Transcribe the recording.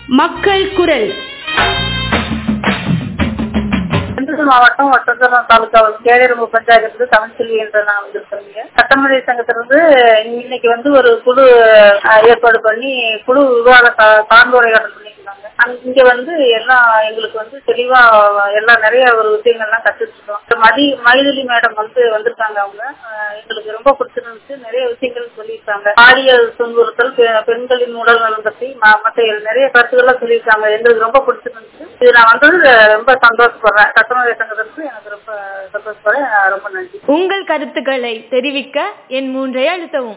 மக்கள் குரல் திண்டுக்கல் மாவட்டம் ஒட்டந்தரம் தாலுகா கேரளம்பு பஞ்சாயத்து தமிழ்ச்செல்வி என்ற நான் வந்திருக்கிறேங்க சட்டமன்ற சங்கத்திலிருந்து இன்னைக்கு வந்து ஒரு குழு அஹ், ஏற்பாடு பண்ணி குழு விவாத கா- கலந்துரையாடல் பண்ணியிருந்தாங்க அங்க- இங்க வந்து எல்லாம் எங்களுக்கு வந்து தெளிவா எல்லாம் நிறைய ஒரு விஷயங்கள்லாம் கத்துருக்கோம் மதி மைதிலி மேடம் வந்து வந்திருக்காங்க அவங்க அஹ், எங்களுக்கு ரொம்ப பிடிச்சிருந்துச்சு நிறைய விஷயங்கள் சொல்லியிருக்காங்க பாலியல் துன்புறுத்தல் பெ- பெண்களின் உடல் நலம் பற்றி ம- மற்ற நிறைய கருத்துக்கள்லாம் சொல்லியிருக்காங்க எங்களுக்கு ரொம்ப பிடிச்சிருந்துச்சு இது நான் வந்தது ரொம்ப சந்தோஷப்படுறேன் சட்டமன்ற சங்கத்திற்கு எனக்கு ரொம்ப சந்தோஷப்படுறேன் ரொம்ப நன்றி உங்கள் கருத்துக்களை தெரிவிக்க என் மூன்றை அழுத்தவும்